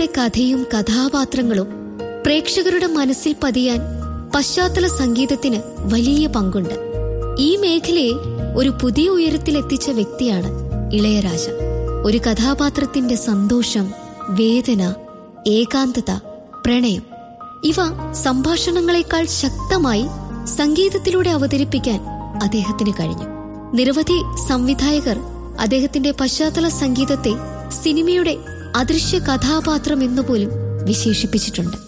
കഥയും കഥാപാത്രങ്ങളും പ്രേക്ഷകരുടെ മനസ്സിൽ പതിയാൻ പശ്ചാത്തല സംഗീതത്തിന് വലിയ പങ്കുണ്ട് ഈ മേഖലയെ ഒരു പുതിയ ഉയരത്തിലെത്തിച്ച വ്യക്തിയാണ് ഇളയരാജ ഒരു കഥാപാത്രത്തിന്റെ സന്തോഷം വേദന ഏകാന്തത പ്രണയം ഇവ സംഭാഷണങ്ങളെക്കാൾ ശക്തമായി സംഗീതത്തിലൂടെ അവതരിപ്പിക്കാൻ അദ്ദേഹത്തിന് കഴിഞ്ഞു നിരവധി സംവിധായകർ അദ്ദേഹത്തിന്റെ പശ്ചാത്തല സംഗീതത്തെ സിനിമയുടെ അദൃശ്യ കഥാപാത്രം എന്നുപോലും വിശേഷിപ്പിച്ചിട്ടുണ്ട്